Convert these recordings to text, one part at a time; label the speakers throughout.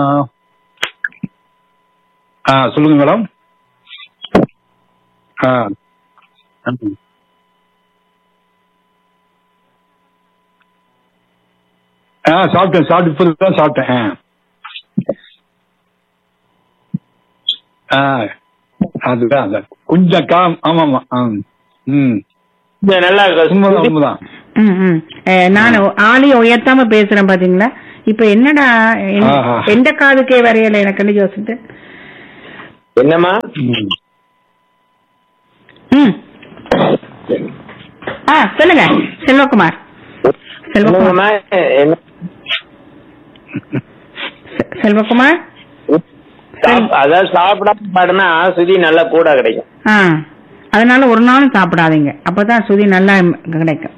Speaker 1: ஆ சொல்லுங்க மேடம் ஆ ம். ஆ சாப்பிட்டேன் சாப்பிட்டு இப்போ தான் சாப்பிட்டேன் ஆ அதுதான் அதான் கொஞ்சம் கா ஆமாம் ஆமாம் ஆ ம்
Speaker 2: இந்த நல்லா
Speaker 1: உண்மைதான் உண்மைதான்
Speaker 3: ம், ம். அஹ், நான் ஆளைய உயர்த்தாம பேசுறேன் பாத்தீங்களா இப்ப என்னடா என்-
Speaker 1: ஆஹா.
Speaker 3: எந்த காதுக்கே வரையல எனக்கு யோசிட்டு
Speaker 2: என்னம்மா
Speaker 1: ம்.
Speaker 3: ம் ஆ சொல்லுங்க செல்வகுமார் செல்வகுமார்
Speaker 2: என்னம்மா என்ன
Speaker 3: செ- செல்வகுமார்
Speaker 2: சாப்- அதாவது சாப்பிடாம பாடுனா சுதி நல்லா கூட கிடைக்கும்
Speaker 3: ஆ அதனால ஒரு நாளும் சாப்பிடாதீங்க அப்பதான் சுதி நல்லா கிடைக்கும்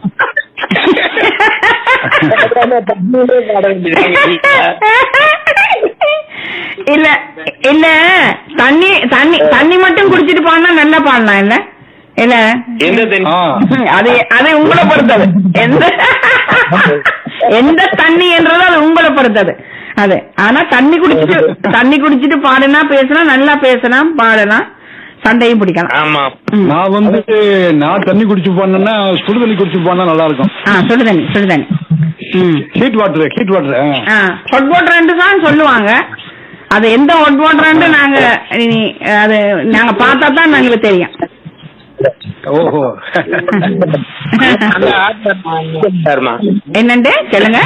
Speaker 3: இல்ல இல்ல தண்ணி தண்ணி தண்ணி மட்டும் குடிச்சிட்டு பாடினா நல்லா பாடலாம் இல்ல இல்ல
Speaker 2: எந்த தண்ணி
Speaker 1: ஆ
Speaker 3: அது அது உங்களை பொறுத்தது எந்த எந்த தண்ணி என்றது அது உங்களை பொறுத்தது அது ஆனா தண்ணி குடிச்சிட்டு தண்ணி குடிச்சிட்டு பாடுனா பேசினா நல்லா பேசலாம் பாடலாம் சண்டையும் பிடிக்கலாம்
Speaker 2: ஆமா
Speaker 3: ம்.
Speaker 1: நான் வந்து நான் தண்ணி குடிச்சு போனேன்னா சுடு தண்ணி குடிச்சு போனா நல்லா இருக்கும்
Speaker 3: ஆ சுடு தண்ணி சுடு தண்ணி ம்
Speaker 1: ஹீட் வாட்டர் ஹீட் வாட்டர்
Speaker 3: ஆ ஹொட் வாட்டர் தான் சொல்லுவாங்க அது எந்த ஹொட் வாட்டர் நாங்க இனி, அது நாங்க பார்த்தா தான் எங்களுக்கு தெரியும்
Speaker 1: ஓஹோ
Speaker 2: அந்த ஆட்மா
Speaker 3: என்னண்டு சொல்லுங்க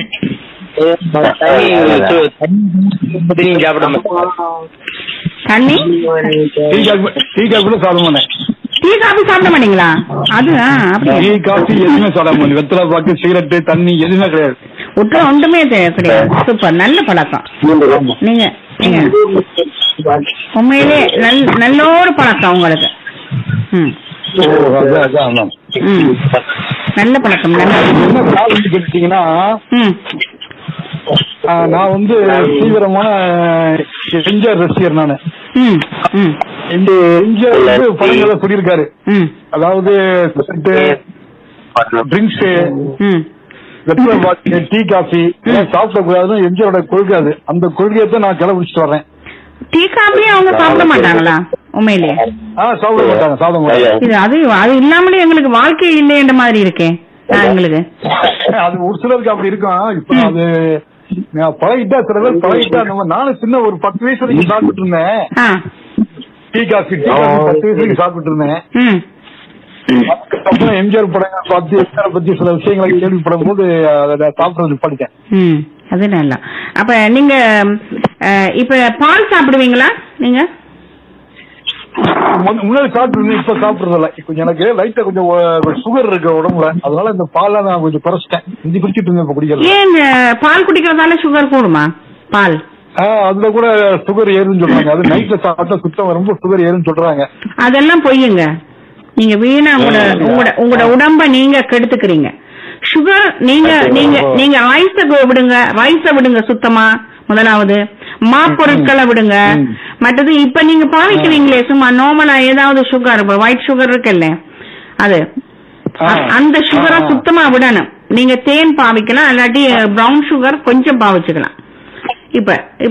Speaker 2: தண்ணி சு- தண்ணி சாப்பிட மாட்டேன்
Speaker 3: தண்ணி
Speaker 1: டீ காஃபி டீ காஃபி கூட சாப்பிட மாட்டேன்
Speaker 3: டீ காபி சாப்பிட மாட்டீங்களா அது ஆ,
Speaker 1: டீ
Speaker 3: அப்படியா
Speaker 1: காஃபி எதுவுமே சாப்பிட மாட்டேன் வெத்தலை பாக்கு சிகரெட்டு தண்ணி எதுவுமே கிடையாது
Speaker 3: ஒட்டு ஒன்றுமே தெ- கிடையாது சூப்பர் நல்ல பழக்கம் நீங்க நீங்க உண்மையிலே நல் நல்ல ஒரு பழக்கம் உங்களுக்கு ம்
Speaker 1: ஓ, அதான், அதான், அதான்.
Speaker 3: ம் நல்ல பழக்கம் நல்ல
Speaker 1: என்ன காரணம் கேட்டீங்கன்னா
Speaker 3: ம்
Speaker 1: ஆ, நான் வந்து தீவிரமான எம்ஜிஆர் ரசிகர் நானு
Speaker 3: ம் ம்
Speaker 1: இந்த எம்ஜிஆர் வந்து படங்களை சொல்லியிருக்காரு
Speaker 3: ம்
Speaker 1: அதாவது சிகரெட்டு ட்ரிங்க்ஸ்
Speaker 3: ம்
Speaker 1: வெத்தலை பாக்கு டீ காஃபி இதெல்லாம் சாப்பிடக்கூடாதுன்னு எம்ஜிஆரோட கொள்கை அது அந்த கொள்கையை தான் நான் கடைபிடிச்சிட்டு வர்றேன்
Speaker 3: டீ காபி அவங்க சாப்பிட மாட்டாங்களா உண்மையிலே
Speaker 1: ஆ சாப்பிட மாட்டாங்க சாப்பிட மாட்டாங்க
Speaker 3: இது அது அது இல்லாமலே எங்களுக்கு வாழ்க்கை இல்லைன்ற மாதிரி இருக்கே ஆ, எங்களுக்கு
Speaker 1: அது ஒரு சிலருக்கு அப்படி இருக்கும் இப்ப அது நான் பழகிட்டா சில பேர் பழகிட்டா நம்ம நானும் சின்ன ஒரு பத்து வயசு வரைக்கும் சாப்பிட்டு இருந்தேன்
Speaker 3: ஆ
Speaker 1: டீ காஃபி டீ காஃபி பத்து வயசு வரைக்கும் சாப்பிட்டு இருந்தேன்
Speaker 3: ம்
Speaker 1: அதுக்கப்புறம் எம்ஜிஆர் படங்கள் பார்த்து எம்ஜிஆர் பத்தி சில விஷயங்களை கேள்விப்படும் போது அதை சாப்பிடுறது படித்தேன்
Speaker 3: ம் அது நல்லா அப்ப நீங்க அஹ், இப்ப பால் சாப்பிடுவீங்களா நீங்க
Speaker 1: முன்ன- முன்னாடி சாப்பிட்டு இருந்தேன் இப்ப சாப்பிடுறது இல்ல கொஞ்சம் எனக்கு லைட்டா கொஞ்சம் சுகர் இருக்கு உடம்புல அதனால இந்த பாலை நான் கொஞ்சம் குறைச்சிட்டேன் இஞ்சி குடிச்சிட்டு இருந்தேன் இப்ப குடிக்கிறது
Speaker 3: ஏன் அஹ், பால் குடிக்கிறதால சுகர் கூடுமா பால்
Speaker 1: ஆ, அதுல கூட சுகர் ஏறுன்னு சொல்றாங்க அது நைட்ல சாப்பிட்டா சுத்தம் ரொம்ப சுகர் ஏறுன்னு சொல்றாங்க
Speaker 3: அதெல்லாம் பொய்யுங்க நீங்க வீணா உங்களோட உங்களோட உங்களோட உடம்ப நீங்க கெடுத்துக்கிறீங்க சுகர் நீங்க நீங்க நீங்க ஐஸ விடுங்க ரைஸ விடுங்க சுத்தமா முதலாவது மாப்பொருட்களை விடுங்க மற்றது இப்ப நீங்க பாவிக்கிறீங்களே சும்மா நார்மலா ஏதாவது சுகர் ஒயிட் சுகர் இருக்குல்ல அது
Speaker 1: ஆ.
Speaker 3: அ- அந்த சுகரை
Speaker 1: ஆ.
Speaker 3: சுத்தமா விடணும் நீங்க தேன் பாவிக்கலாம் இல்லாட்டி பிரவுன் சுகர் கொஞ்சம் பாவிச்சுக்கலாம் இப்ப இப்ப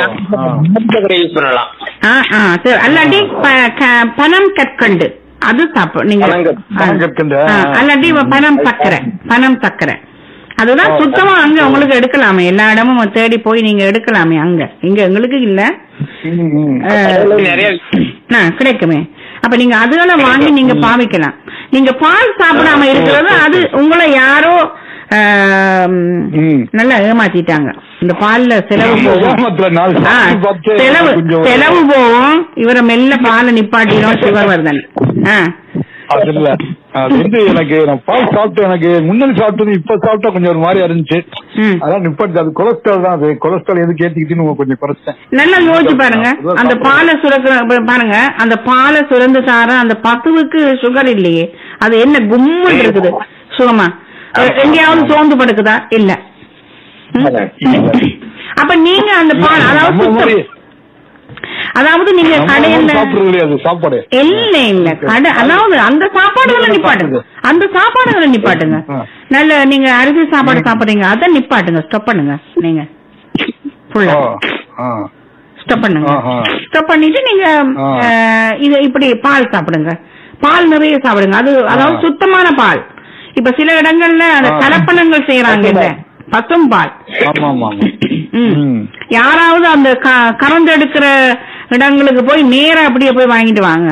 Speaker 2: யூஸ் பண்ணலாம்
Speaker 3: ஆ, ஆ, சரி. அல்லாட்டி ப- க- பனம் கற்கண்டு அது சாப்பிடும் நீங்க
Speaker 2: பனங்கற்-
Speaker 3: ஆ.
Speaker 1: பனங்கற்கண்டு,
Speaker 3: ஆ,
Speaker 1: ஆ.
Speaker 3: அல்லாட்டி பனம் சக்கரை பனம் சக்கரை அதுதான்
Speaker 1: ஆ,
Speaker 3: சுத்தமா அங்க உங்களுக்கு எடுக்கலாமே எல்லா இடமும் தேடி போய் நீங்க எடுக்கலாமே அங்க இங்க எங்களுக்கு இல்ல
Speaker 1: ம், ம்.
Speaker 3: ஆ,
Speaker 2: நிறைய
Speaker 3: ஆ, கிடைக்குமே அப்ப நீங்க அதெல்லாம் வாங்கி நீங்க பாவிக்கலாம் நீங்க பால் சாப்பிடாம இருக்கிறது அது உங்களை யாரோ ஆம்,
Speaker 1: ம்.
Speaker 3: நல்லா ஏமாத்திட்டாங்க இந்த பால்ல செலவு போகும்
Speaker 1: ஏமாத்துல நாலு
Speaker 3: ஆ,
Speaker 1: சாப்பிட்டு பார்த்து
Speaker 3: செலவு
Speaker 1: கொஞ்சம்
Speaker 3: செலவு போகும் இவரை மெல்ல பாலை நிப்பாட்டிடும் சுகர் வருதன் ஆ
Speaker 1: அது இல்ல அது வந்து எனக்கு நான் பால் சாப்பிட்டு எனக்கு முன்னாடி சாப்பிட்டது இப்ப சாப்பிட்டா கொஞ்சம் ஒரு மாதிரி இருந்துச்சு
Speaker 3: ம்.
Speaker 1: அதான் நிப்பாட்டு அது கொலஸ்ட்ரால் தான் அது கொலஸ்ட்ரால் எதுக்கு ஏத்திக்கிட்டுன்னு கொஞ்சம் குறைச்சிட்டேன்
Speaker 3: நல்லா யோசிச்சு பாருங்க
Speaker 1: அதான்
Speaker 3: அந்த
Speaker 1: சாப்பிடுறேன்.
Speaker 3: பாலை சுரக்க பாருங்க அந்த பாலை சுரந்து சார அந்த பசுவுக்கு சுகர் இல்லையே அது என்ன கும்முன்னு இருக்குது சுகமா எ- எங்கேயாவது சோர்ந்து படுக்குதா இல்ல ம்? அப்ப நீங்க அந்த பால் அதாவது
Speaker 1: நம்ம மாதிரி
Speaker 3: சுத்தம். அதாவது நீங்க
Speaker 1: நம்ம மாதிரி
Speaker 3: கடையில
Speaker 1: சாப்பிடுறது கிடையாது சாப்பாடு
Speaker 3: இல்ல இல்ல கடை அதாவது அந்த சாப்பாடுகளை நிப்பாட்டுங்க அந்த சாப்பாடுகளை நிப்பாட்டுங்க
Speaker 1: ஆ.
Speaker 3: நல்ல நீங்க அரிசி சாப்பாடு சாப்பிடுறீங்க அதை நிப்பாட்டுங்க ஸ்டாப் பண்ணுங்க நீங்க ஃபுல்லா
Speaker 1: ஆ, ஆ.
Speaker 3: ஸ்டப் பண்ணுங்க
Speaker 1: ஆஹா.
Speaker 3: ஸ்டப் பண்ணிட்டு நீங்க
Speaker 1: ஆ.
Speaker 3: அஹ், இது இப்படி பால் சாப்பிடுங்க பால் நிறைய சாப்பிடுங்க அது அதாவது
Speaker 1: ஆ.
Speaker 3: சுத்தமான பால் இப்ப சில இடங்கள்ல அந்த
Speaker 1: ஆ.
Speaker 3: கலப்பணங்கள் செய்யறாங்க இல்ல பசும் பால்
Speaker 1: ஆமா ஆமா ஆமா
Speaker 3: ம்.
Speaker 1: ம்.
Speaker 3: யாராவது அந்த க- கறந்து எடுக்கிற இடங்களுக்கு போய் நேரா அப்படியே போய் வாங்கிட்டு வாங்க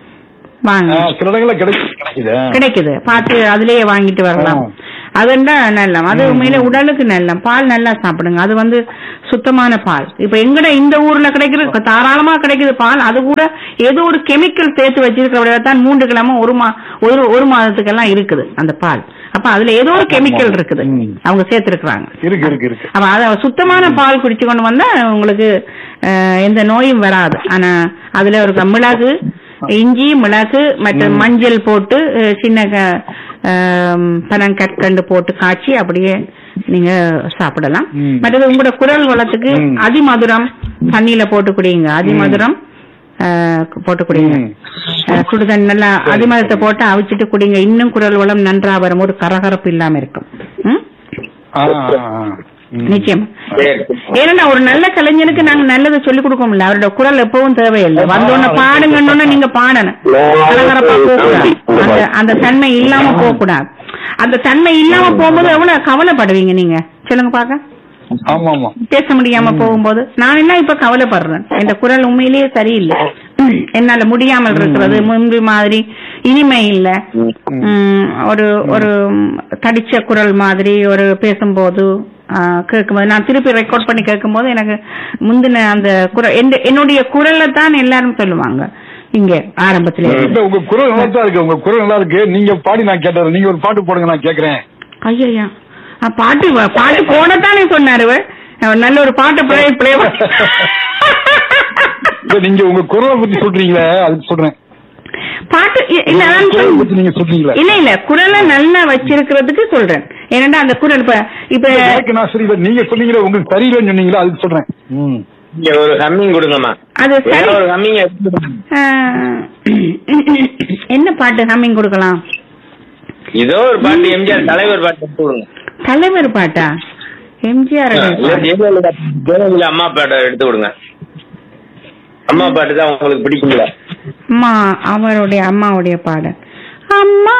Speaker 3: வாங்க
Speaker 1: ஆ, சில இடங்கள்ல கிடைக்குது கிடைக்குது
Speaker 3: கிடைக்குது பார்த்து அதுலயே வாங்கிட்டு வரலாம்
Speaker 1: ஆ.
Speaker 3: அதுண்டா நல்லம் அது
Speaker 1: ம்,
Speaker 3: உண்மையில
Speaker 1: ம்.
Speaker 3: உடலுக்கு நல்லம் பால் நல்லா சாப்பிடுங்க அது வந்து சுத்தமான பால் இப்ப எங்கட இந்த ஊர்ல கிடைக்கிறது தாராளமா கிடைக்குது பால் அது கூட ஏதோ ஒரு கெமிக்கல் சேர்த்து வச்சிருக்கிறவங்க தான் மூன்று கிழமை ஒரு மா ஒரு ஒரு மாதத்துக்கெல்லாம் இருக்குது அந்த பால் அப்ப அதுல ஏதோ ஒரு கெமிக்கல் இருக்குது
Speaker 1: ம்.
Speaker 3: அவங்க சேர்த்திருக்கிறாங்க
Speaker 1: இருக்கு இருக்கு இருக்கு
Speaker 3: அப்ப அத சுத்தமான பால் குடிச்சு கொண்டு வந்தா உங்களுக்கு அஹ், எந்த நோயும் வராது ஆனா அதுல ஒரு மிளகு இஞ்சி மிளகு மற்றும் மஞ்சள் போட்டு அஹ், சின்ன க- ஆம், பனங்கற்கண்டு போட்டு காய்ச்சி அப்படியே நீங்க சாப்பிடலாம்
Speaker 1: ம்.
Speaker 3: மற்றது உங்களோட குரல் வளத்துக்கு
Speaker 1: ம்.
Speaker 3: அதிமதுரம் தண்ணியில போட்டு குடிங்க அதிமதுரம் அஹ், போட்டு குடிங்க
Speaker 1: ம்.
Speaker 3: அஹ், சுடுதண்ணி நல்லா அதிமதுரத்தை போட்டு அவிச்சிட்டு குடிங்க இன்னும் குரல் வளம் நன்றா வரும் ஒரு கரகரப்பு இல்லாம இருக்கும் ம்?
Speaker 1: ஆ, ஆ, ஆ. ம்.
Speaker 3: நிச்சயம்
Speaker 2: சரி
Speaker 3: ஏன்னா ஒரு நல்ல கலைஞனுக்கு நாங்க நல்லதை சொல்லி கொடுக்கோம்ல அவரோட குரல் எப்பவும் தேவையில்லை வந்தோடனே பாடுங்கன்னு நீங்க பாடணும் கலகரப்பா போகக்கூடாது அந்த அந்த தன்மை இல்லாம போகக்கூடாது அந்த தன்மை இல்லாம போகும்போது எவ்வளவு கவலைப்படுவீங்க நீங்க சொல்லுங்க பாக்க
Speaker 1: ஆமா ஆமா
Speaker 3: பேச முடியாம போகும்போது நான் என்ன இப்ப கவலைப்படுறேன் என் குரல் உண்மையிலேயே சரியில்லை என்னால முடியாமல் இருக்கிறது முன்பு மாதிரி இனிமை இல்ல உம், ஒரு ஒரு தடிச்ச குரல் மாதிரி ஒரு பேசும்போது ஆஹ், கேட்கும்போது நான் திருப்பி ரெக்கார்ட் பண்ணி கேட்கும்போது எனக்கு முந்தின அந்த குரல் எந்த- என்னுடைய குரலை தான் எல்லாரும் சொல்லுவாங்க இங்க ஆரம்பத்துல
Speaker 1: இல்ல, உங்க குரல் நல்லா தான் இருக்கு உங்க குரல் நல்லா இருக்கு நீங்க பாடி நான் கேட்டது நீங்க ஒரு பாட்டு போடுங்க நான் கேக்குறேன்
Speaker 3: ஐயா பாட்டு வ- பாட்டு போனதானே சொன்னாரு இவர். அவர் நல்ல ஒரு பாட்டு பிளே பிளே
Speaker 1: இல்ல, நீங்க உங்க குரலை பத்தி சொல்றீங்களே அதுக்கு சொல்றேன்
Speaker 3: பாட்டு இ- இல்ல நான்
Speaker 1: குரலை
Speaker 3: சொல்ல-
Speaker 1: பத்தி நீங்க சொல்றீங்களே
Speaker 3: இல்ல இல்ல குரலை நல்லா வச்சிருக்கிறதுக்கு சொல்றேன் ஏன்னா அந்த குரல் இப்ப இப்ப
Speaker 1: எனக்கு நான் சரி இல்ல, நீங்க சொன்னீங்களே உங்களுக்கு சரியில்லைன்னு சொன்னீங்களா அதுக்கு சொல்றேன் ம்.
Speaker 2: நீங்க ஒரு ஹம்மிங் கொடுங்கம்மா
Speaker 3: அது சரி
Speaker 2: ஏதோ ஒரு ஹம்மிங்
Speaker 3: ஆஹ், என்ன பாட்டு ஹம்மிங் கொடுக்கலாம்
Speaker 2: ஏதோ ஒரு பாட்டு எம்ஜிஆர் தலைவர் பாட்டு எடுத்து கொடுங்க
Speaker 3: தலைவர் பாட்டா எம்ஜிஆர்
Speaker 2: இல்ல ஜெயலலிதா ஜெயலலிதா அம்மா பாட்டை எடுத்து கொடுங்க அம்மா பாட்டு தான் உங்களுக்கு பிடிக்குங்களா
Speaker 3: அம்மா அவருடைய அம்மாவுடைய பாடல் அம்மா